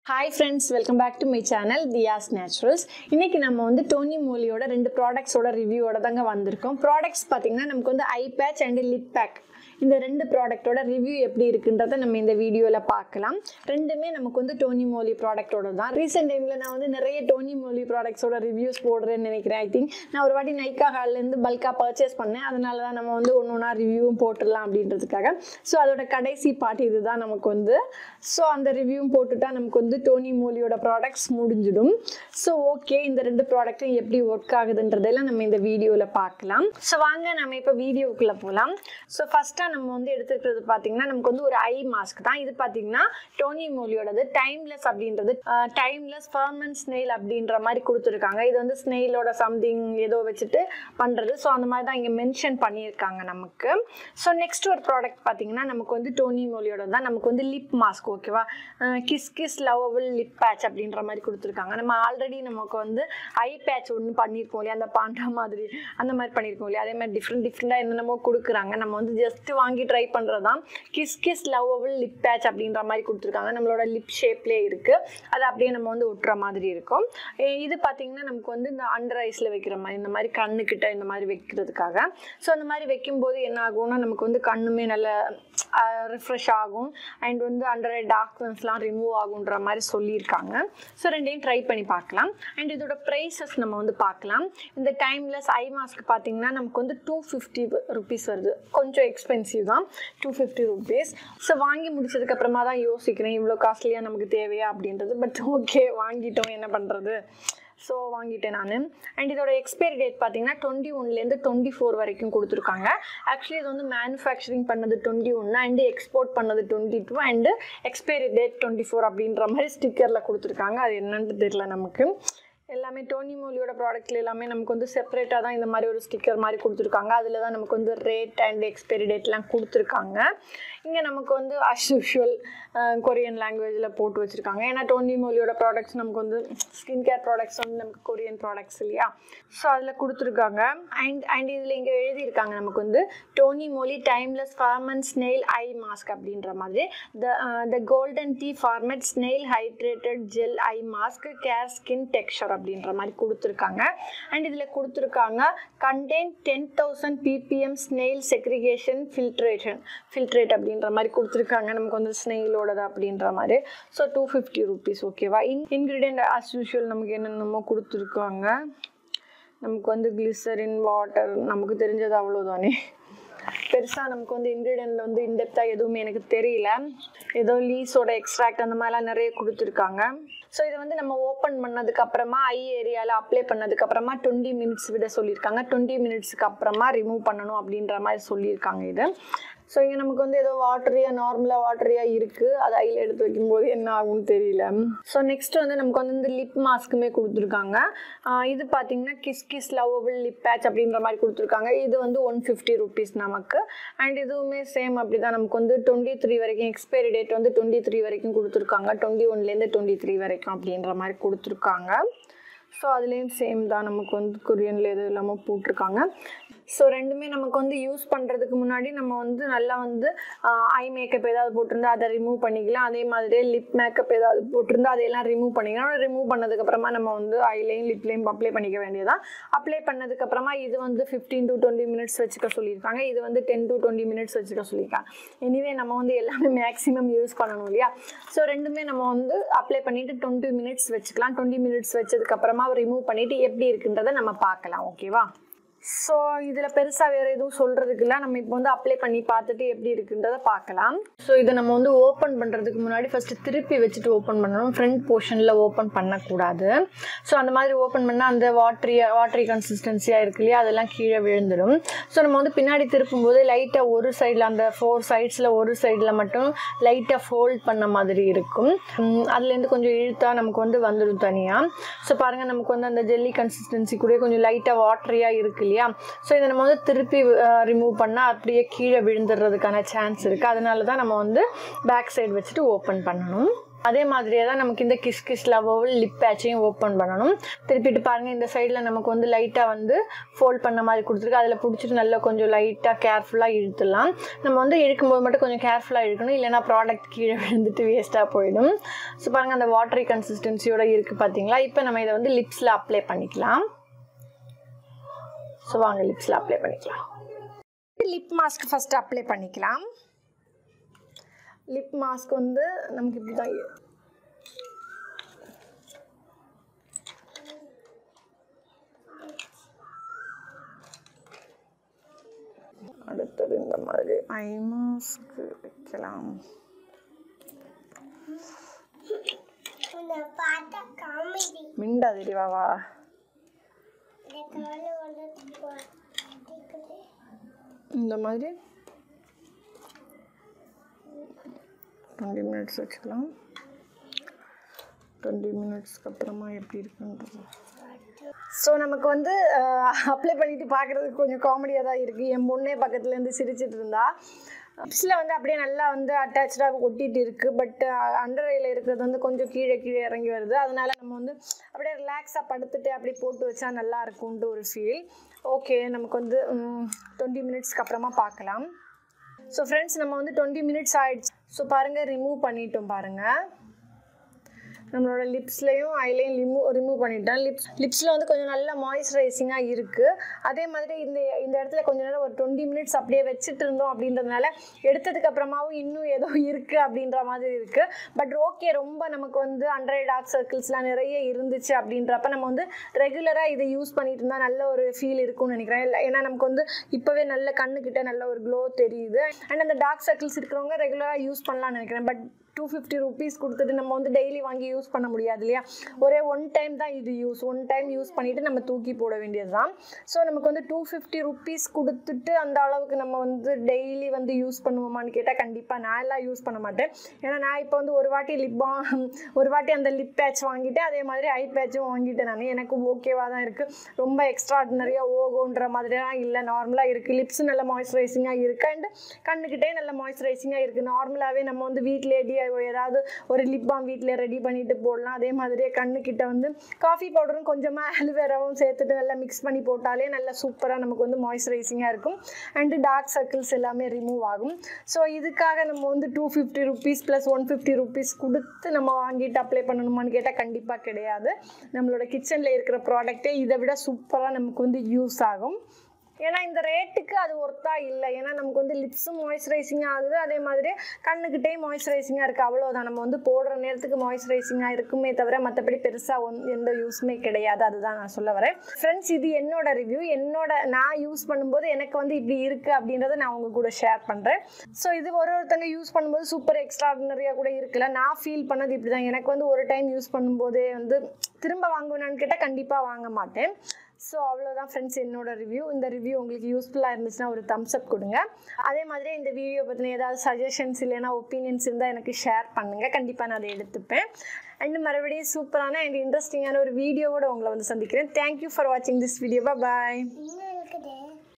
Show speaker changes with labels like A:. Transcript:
A: hi friends welcome back to my channel தியாஸ் naturals இன்னைக்கு நம்ம வந்து டோனி மோலியோட ரெண்டு ப்ராடக்ட்ஸோட ரிவ்யூவோட தாங்க வந்திருக்கோம் ப்ராடக்ட்ஸ் பார்த்தீங்கன்னா நமக்கு வந்து eye patch and lip pack இந்த ரெண்டு ப்ராடக்ட்டோட ரிவ்யூ எப்படி இருக்குன்றதை நம்ம இந்த வீடியோவில் பார்க்கலாம் ரெண்டுமே நமக்கு வந்து டோனி மோலி ப்ராடக்ட்டோட தான் ரீசெண்ட் டைமில் நான் வந்து நிறைய டோனி மோலி ப்ராடக்ட்ஸோட ரிவ்யூஸ் போடுறேன்னு நினைக்கிறேன் ஐ திங்க் நான் ஒரு வாட்டி நைக்கா ஹால்லேருந்து பல்காக பர்ச்சேஸ் பண்ணேன் அதனால தான் நம்ம வந்து ஒன்று ஒன்றா ரிவ்யூவும் போட்டுடலாம் அப்படின்றதுக்காக ஸோ அதோட கடைசி பார்ட் இதுதான் நமக்கு வந்து ஸோ அந்த ரிவ்யூவும் போட்டுட்டா நமக்கு வந்து டோனி மோலியோட ப்ராடக்ட்ஸ் முடிஞ்சிடும் ஸோ ஓகே இந்த ரெண்டு ப்ராடக்ட்டும் எப்படி ஒர்க் ஆகுதுன்றதெல்லாம் நம்ம இந்த வீடியோவில் பார்க்கலாம் ஸோ வாங்க நம்ம இப்போ வீடியோக்குள்ளே போகலாம் ஸோ ஃபஸ்ட்டாக நம்ம வந்து எடுத்துக்கிறது பார்த்தீங்கன்னா நமக்கு வந்து ஒரு ஐ மாஸ்க் தான் இது பார்த்தீங்கன்னா டோனி மோலியோடது டைம்லெஸ் அப்படின்றது டைம்லெஸ் ஃபர்மன் ஸ்னெயில் அப்படின்ற மாதிரி கொடுத்துருக்காங்க இது வந்து ஸ்னெயிலோட சம்திங் ஏதோ வச்சுட்டு பண்ணுறது ஸோ அந்த மாதிரி தான் இங்கே மென்ஷன் பண்ணியிருக்காங்க நமக்கு ஸோ நெக்ஸ்ட் ஒரு ப்ராடக்ட் பார்த்தீங்கன்னா நமக்கு வந்து டோனி மோலியோட தான் நமக்கு வந்து லிப் மாஸ்க் ஓகேவா kiss kiss lovable lip patch அப்படின்ற மாதிரி கொடுத்துருக்காங்க நம்ம ஆல்ரெடி நமக்கு வந்து ஐ பேட்ச் ஒன்று பண்ணியிருக்கோம் இல்லையா அந்த பாண்டா மாதிரி அந்த மாதிரி பண்ணியிருக்கோம் இல்லையா அதே மாதிரி டிஃப்ரெண்ட் டிஃப்ரெண்ட்டாக என்னென்னமோ கொடுக்குறாங்க நம்ம வந்து ஜஸ்ட் வாங்கி ட்ரை பண்ணுறது தான் kiss kiss lovable lip patch அப்படின்ற மாதிரி கொடுத்துருக்காங்க நம்மளோட லிப் ஷேப்லேயே இருக்குது அது அப்படியே நம்ம வந்து ஒட்டுற மாதிரி இருக்கும் எ- இது பார்த்தீங்கன்னா நமக்கு வந்து இந்த அண்டர் ஐஸில் வைக்கிற மாதிரி இந்த மாதிரி கண்ணுக்கிட்ட இந்த மாதிரி வைக்கிறதுக்காக ஸோ அந்த மாதிரி வைக்கும்போது என்ன ஆகும்னா நமக்கு வந்து கண்ணுமே நல்ல ரிஃப்ரெஷ் ஆகும் அண்ட் வந்து அண்டர் ஐ டார்க்னஸ்லாம் ரிமூவ் ஆகுன்ற மாதிரி சொல்லியிருக்காங்க ஸோ ரெண்டையும் ட்ரை பண்ணி பார்க்கலாம் அண்ட் இதோட ப்ரைஸஸ் நம்ம வந்து பார்க்கலாம் இந்த டைம்லெஸ் ஐ மாஸ்க் பார்த்தீங்கன்னா நமக்கு வந்து டூ ஃபிஃப்டி ருபீஸ் வருது கொஞ்சம் எக்ஸ்பென்சிவ் தான் டூ ஃபிஃப்டி ருபீஸ் ஸோ வாங்கி முடிச்சதுக்கப்புறமா தான் யோசிக்கிறேன் இவ்வளோ காஸ்ட்லியாக நமக்கு தேவையா அப்படின்றது பட் ஓகே வாங்கிட்டோம் என்ன பண்ணுறது ஸோ வாங்கிட்டேன் நான் அண்ட் இதோட எக்ஸ்பைரி டேட் பார்த்தீங்கன்னா டுவெண்ட்டி ஒன்லேருந்து டுவெண்ட்டி ஃபோர் வரைக்கும் கொடுத்துருக்காங்க ஆக்சுவலி இது வந்து மேனுஃபேக்சரிங் பண்ணது டுவெண்ட்டி ஒன்று அண்டு எக்ஸ்போர்ட் பண்ணது twenty two and expiry date twenty four அப்படின்ற மாதிரி ஸ்டிக்கரில் கொடுத்துருக்காங்க அது என்னன்னு தெரியல நமக்கு எல்லாமே டோனி மோலியோட ப்ராடக்ட்ல எல்லாமே நமக்கு வந்து செப்பரேட்டாக தான் இந்த மாதிரி ஒரு ஸ்டிக்கர் மாதிரி கொடுத்துருக்காங்க அதில் தான் நமக்கு வந்து ரேட் அண்ட் எக்ஸ்பைரி டேட்லாம் கொடுத்துருக்காங்க இங்கே நமக்கு வந்து அஸ் யூஷுவல் கொரியன் லாங்குவேஜில் போட்டு வச்சுருக்காங்க ஏன்னா டோனி மோலியோட ப்ராடக்ட்ஸ் நமக்கு வந்து ஸ்கின் கேர் ப்ராடக்ட்ஸ் வந்து நமக்கு கொரியன் ப்ராடக்ட்ஸ் இல்லையா ஸோ அதில் கொடுத்துருக்காங்க அண்ட் அண்ட் இதில் இங்கே எழுதியிருக்காங்க நமக்கு வந்து Tony Moly timeless ferment snail eye mask அப்படின்ற மாதிரி the the golden tea ferment snail hydrated gel eye mask care skin texture அப்படின்ற மாதிரி கொடுத்துருக்காங்க அண்ட் இதில் கொடுத்துருக்காங்க content ten thousand PPM snail segregation filtration filtrate அப்படின்ற மாதிரி கொடுத்துருக்காங்க நமக்கு வந்து ஸ்னெயிலோடது அப்படின்ற மாதிரி ஸோ டூ ஃபிஃப்டி ருபீஸ் ஓகேவா இன் இன்க்ரீடியன்ட் அஸ் யூஷுவல் நமக்கு என்னென்னமோ கொடுத்துருக்காங்க நமக்கு வந்து கிளிசரின் வாட்டர் நமக்கு தெரிஞ்சது அவ்வளோதானே பெருசாக நமக்கு வந்து இன்க்ரீடியன்ட் வந்து இன்டெப்த்தாக எதுவுமே எனக்கு தெரியல ஏதோ லீஸோட எக்ஸ்ட்ராக்ட் அந்த மாதிரிலாம் நிறைய கொடுத்துருக்காங்க ஸோ இதை வந்து நம்ம ஓப்பன் பண்ணதுக்கு அப்புறமா ஐ ஏரியாவில் அப்ளை பண்ணதுக்கு அப்புறமா டுவெண்ட்டி மினிட்ஸ் விட சொல்லியிருக்காங்க டுவெண்ட்டி மினிட்ஸ்க்கு அப்புறமா ரிமூவ் பண்ணணும் அப்படின்ற மாதிரி சொல்லியிருக்காங்க இது ஸோ இங்கே நமக்கு வந்து ஏதோ வாட்டரியாக நார்மலாக வாட்டரியாக இருக்குது அது ஐயில் எடுத்து வைக்கும்போது என்ன ஆகும்னு தெரியல ஸோ நெக்ஸ்ட் வந்து நமக்கு வந்து இந்த லிப் மாஸ்க்குமே கொடுத்துருக்காங்க ஆஹ் இது பார்த்தீங்கன்னா kiss kiss lovable lip patch அப்படின்ற மாதிரி கொடுத்துருக்காங்க இது வந்து ஒன் ஃபிஃப்டி ருபீஸ் நமக்கு அண்ட் இதுவுமே சேம் அப்படி தான் நமக்கு வந்து டுவெண்ட்டி த்ரீ வரைக்கும் எக்ஸ்பைரி டேட் வந்து டுவெண்ட்டி த்ரீ வரைக்கும் கொடுத்துருக்காங்க டுவெண்ட்டி ஒன்லேருந்து டுவெண்ட்டி த்ரீ வரைக்கும் அப்படின்ற மாதிரி கொடுத்துருக்காங்க ஸோ அதுலேயும் சேம் தான் நமக்கு வந்து கொரியனில் எது இல்லாமல் போட்டிருக்காங்க ஸோ ரெண்டுமே நமக்கு வந்து யூஸ் பண்ணுறதுக்கு முன்னாடி நம்ம வந்து நல்லா வந்து ஐ மேக்கப் ஏதாவது போட்டிருந்தா அதை ரிமூவ் பண்ணிக்கலாம் அதே மாதிரியே லிப் மேக்கப் ஏதாவது போட்டிருந்தா அதையெல்லாம் ரிமூவ் பண்ணிக்கலாம் ரிமூவ் பண்ணதுக்கப்புறமா நம்ம வந்து ஐலையும் லிப்லையும் அப்ளை பண்ணிக்க வேண்டியதான் அப்ளை பண்ணதுக்கப்புறமா இது வந்து ஃபிஃப்டீன் டு டுவெண்ட்டி மினிட்ஸ் வச்சுக்க சொல்லியிருக்காங்க இது வந்து டென் டு டுவெண்ட்டி மினிட்ஸ் வச்சுக்க சொல்லியிருக்காங்க எனிவே நம்ம வந்து எல்லாமே மேக்ஸிமம் யூஸ் பண்ணணும் இல்லையா ஸோ ரெண்டுமே நம்ம வந்து அப்ளை பண்ணிட்டு டுவெண்ட்டி மினிட்ஸ் வச்சுக்கலாம் டுவெண்ட்டி மினிட்ஸ் வச்சதுக்கப்புறமா ரிமூவ் பண்ணிட்டு எப்படி இருக்குன்றதை நம்ம பார்க்கலாம் ஓகேவா ஸோ இதில் பெருசாக வேறு எதுவும் சொல்கிறதுக்கு இல்லை நம்ம இப்போ வந்து அப்ளை பண்ணி பார்த்துட்டு எப்படி இருக்குன்றதை பார்க்கலாம் ஸோ இதை நம்ம வந்து ஓப்பன் பண்ணுறதுக்கு முன்னாடி ஃபஸ்ட்டு திருப்பி வச்சுட்டு ஓப்பன் பண்ணணும் ஃப்ரண்ட் போர்ஷனில் ஓப்பன் பண்ணக்கூடாது ஸோ அந்த மாதிரி ஓப்பன் பண்ணால் அந்த வாட்ரி வாட்ரி கன்சிஸ்டன்சியாக இருக்கு இல்லையா அதெல்லாம் கீழே விழுந்துடும் ஸோ நம்ம வந்து பின்னாடி திருப்பும்போது லைட்டாக ஒரு சைடில் அந்த ஃபோர் சைட்ஸில் ஒரு சைடில் மட்டும் லைட்டாக ஃபோல்ட் பண்ண மாதிரி இருக்கும் உம், அதுலேருந்து கொஞ்சம் இழுத்தா நமக்கு வந்து வந்துடும் தனியாக ஸோ பாருங்கள் நமக்கு வந்து அந்த ஜெல்லி கன்சிஸ்டன்சி கூட கொஞ்சம் லைட்டாக வாட்டரியாக இருக்கு இல்லையா ஸோ இதை நம்ம வந்து திருப்பி ரிமூவ் பண்ணால் அப்படியே கீழே விழுந்துடுறதுக்கான சான்ஸ் இருக்குது அதனால தான் நம்ம வந்து பேக் சைடு வச்சுட்டு ஓப்பன் பண்ணணும் அதே மாதிரியே தான் நமக்கு இந்த கிஸ் கிஸ் லவோவில் லிப் பேட்சையும் ஓப்பன் பண்ணணும் திருப்பிட்டு பாருங்கள் இந்த சைடில் நமக்கு வந்து லைட்டாக வந்து ஃபோல்ட் பண்ண மாதிரி கொடுத்துருக்கு அதில் பிடிச்சிட்டு நல்லா கொஞ்சம் லைட்டாக கேர்ஃபுல்லாக இழுத்துடலாம் நம்ம வந்து இழுக்கும்போது மட்டும் கொஞ்சம் கேர்ஃபுல்லாக இழுக்கணும் இல்லைனா ப்ராடக்ட் கீழே விழுந்துட்டு வேஸ்ட்டாக போயிடும் ஸோ பாருங்கள் அந்த வாட்டரி கன்சிஸ்டன்சியோட இருக்குது பார்த்தீங்களா இப்போ நம்ம இதை வந்து லிப்ஸில் அப்ளை பண்ணிக்கலாம் ஸோ வாங்க லிப்ஸில் அப்ளை பண்ணிக்கலாம் லிப் மாஸ்க் ஃபஸ்ட்டு அப்ளை பண்ணிக்கலாம் லிப் மாஸ்க் வந்து நமக்கு இப்படி தான் அடுத்தது இந்த மாதிரி ஐ மாஸ்க் வைக்கலாம்
B: உன்னை பார்த்தா காமெடி
A: மிண்டாதிரி வாவா
B: இந்த காலை வந்து கேட்குது
A: இந்த மாதிரி டுவெண்ட்டி மினிட்ஸ் வச்சுக்கலாம் டுவெண்ட்டி மினிட்ஸ்க்கு அப்புறமா எப்படி இருக்குன்றது ஸோ நமக்கு வந்து அப்ளை பண்ணிட்டு பார்க்குறதுக்கு கொஞ்சம் காமெடியாக தான் இருக்குது என் பொண்ணே பக்கத்துலேருந்து சிரிச்சிட்டு இருந்தா லிப்ஸில் வந்து அப்படியே நல்லா வந்து அட்டாச்சாக ஒட்டிட்டு இருக்குது பட் அண்டர் ஐயில் இருக்கிறது வந்து கொஞ்சம் கீழே கீழே இறங்கி வருது அதனால நம்ம வந்து அப்படியே ரிலாக்ஸாக படுத்துட்டு அப்படி போட்டு வச்சா நல்லா இருக்கும்ன்ட்டு ஒரு ஃபீல் ஓகே நமக்கு வந்து டுவெண்ட்டி மினிட்ஸ்க்கு அப்புறமா பார்க்கலாம் ஸோ ஃப்ரெண்ட்ஸ் நம்ம வந்து டுவெண்ட்டி மினிட்ஸ் ஆயிடுச்சு ஸோ பாருங்கள் ரிமூவ் பண்ணிட்டோம் பாருங்கள் நம்மளோட லிப்ஸ்லேயும் ஐலையும் ரிமூவ் ரிமூவ் பண்ணிட்டேன் லிப்ஸ் லிப்ஸில் வந்து கொஞ்சம் நல்ல மாய்ஸ்சரைசிங்காக இருக்குது அதே மாதிரி இந்த இந்த இடத்துல கொஞ்ச நேரம் ஒரு டுவெண்ட்டி மினிட்ஸ் அப்படியே வச்சுட்டு இருந்தோம் அப்படின்றதுனால எடுத்ததுக்கு அப்புறமாவும் இன்னும் ஏதோ இருக்குது அப்படின்ற மாதிரி இருக்குது பட் ஓகே ரொம்ப நமக்கு வந்து அண்டர் டார்க் சர்க்கிள்ஸ்லாம் நிறைய இருந்துச்சு அப்படின்றப்ப நம்ம வந்து ரெகுலராக இதை யூஸ் பண்ணிட்டு இருந்தால் நல்ல ஒரு ஃபீல் இருக்கும்னு நினைக்கிறேன் இல்லை ஏன்னா நமக்கு வந்து இப்போவே நல்ல கண்ணுக்கிட்ட நல்ல ஒரு க்ளோ தெரியுது அண்ட் அந்த டார்க் சர்க்கிள்ஸ் இருக்கிறவங்க ரெகுலராக யூஸ் பண்ணலாம்னு நினைக்கிறேன் பட் டூ ஃபிஃப்டி ருபீஸ் கொடுத்துட்டு நம்ம வந்து டெய்லி வாங்கி யூஸ் பண்ண முடியாது இல்லையா ஒரே ஒன் டைம் தான் இது யூஸ் ஒன் டைம் யூஸ் பண்ணிவிட்டு நம்ம தூக்கி போட வேண்டியது தான் ஸோ நமக்கு வந்து டூ ஃபிஃப்டி ருபீஸ் கொடுத்துட்டு அந்த அளவுக்கு நம்ம வந்து டெய்லி வந்து யூஸ் பண்ணுவோமான்னு கேட்டால் கண்டிப்பாக நான் எல்லாம் யூஸ் பண்ண மாட்டேன் ஏன்னா நான் இப்போ வந்து ஒரு வாட்டி லிப் பாம் ஒரு வாட்டி அந்த லிப் பேட்ச் வாங்கிட்டு அதே மாதிரி ஐ பேட்சும் வாங்கிட்டேன் நான் எனக்கு ஓகேவாக தான் இருக்குது ரொம்ப எக்ஸ்ட்ராடினரியாக ஓகோன்ற மாதிரிலாம் இல்லை நார்மலாக இருக்குது லிப்ஸ் நல்ல மாய்ஸ்சரைசிங்காக இருக்குது அண்ட் கண்ணுக்கிட்டே நல்ல மாய்ஸ்சரைசிங்காக இருக்குது நார்மலாகவே நம்ம வந்து வீட்டிலே டிஐஓ ஏதாவது ஒரு லிப் பாம் வீட்டில் ரெடி பண்ணிட்டு போடலாம் அதே மாதிரியே கண்ணுக்கிட்ட வந்து காஃபி பவுடரும் கொஞ்சமாக அலுவேராவும் சேர்த்துட்டு நல்லா மிக்ஸ் பண்ணி போட்டாலே நல்லா சூப்பராக நமக்கு வந்து மாய்ஸ்சரைசிங்காக இருக்கும் அண்டு டார்க் சர்க்கிள்ஸ் எல்லாமே ரிமூவ் ஆகும் ஸோ இதுக்காக நம்ம வந்து two fifty rupees plus one fifty rupees கொடுத்து நம்ம வாங்கிட்டு அப்ளை பண்ணணுமான்னு கேட்டால் கண்டிப்பாக கிடையாது நம்மளோட கிச்சனில் இருக்கிற ப்ராடக்ட்டே இதை விட சூப்பராக நமக்கு வந்து யூஸ் ஆகும் ஏன்னா இந்த ரேட்டுக்கு அது ஒர்த்தா இல்லை ஏன்னா நமக்கு வந்து லிப்ஸும் மாய்ஸ்சரைசிங் ஆகுது அதே மாதிரி கண்ணுக்கிட்டே மாய்ஸ்சரைசிங்காக இருக்குது அவ்வளோதான் நம்ம வந்து போடுற நேரத்துக்கு மாய்ஸ்சரைசிங்காக இருக்குமே தவிர மற்றபடி பெருசாக ஒன் எந்த யூஸுமே கிடையாது அதுதான் நான் சொல்ல வரேன் ஃப்ரெண்ட்ஸ் இது என்னோட ரிவ்யூ என்னோட நான் யூஸ் பண்ணும்போது எனக்கு வந்து இப்படி இருக்குது அப்படின்றத நான் உங்க கூட ஷேர் பண்ணுறேன் ஸோ இது ஒரு ஒருத்தங்க யூஸ் பண்ணும்போது சூப்பர் எக்ஸ்ட்ராடினரியாக கூட இருக்குல்ல நான் ஃபீல் பண்ணது இப்படி தான் எனக்கு வந்து ஒரு டைம் யூஸ் பண்ணும்போதே வந்து திரும்ப வாங்குவேனான்னு கேட்டால் கண்டிப்பாக வாங்க மாட்டேன் ஸோ அவ்வளோதான் ஃப்ரெண்ட்ஸ் என்னோட ரிவ்யூ இந்த ரிவ்யூ உங்களுக்கு யூஸ்ஃபுல்லாக இருந்துச்சுன்னா ஒரு தம்ஸ் அப் கொடுங்க அதே மாதிரி இந்த வீடியோ பற்றின ஏதாவது சஜஷன்ஸ் இல்லைனா ஒப்பீனியன்ஸ் இருந்தால் எனக்கு ஷேர் பண்ணுங்கள் கண்டிப்பாக நான் அதை எடுத்துப்பேன் அண்ட் மறுபடியும் சூப்பரான அண்ட் இன்ட்ரெஸ்டிங்கான ஒரு வீடியோவோட உங்களை வந்து சந்திக்கிறேன் தேங்க்யூ ஃபார் வாட்சிங் திஸ் வீடியோ பாய்
B: இன்னும் இருக்குது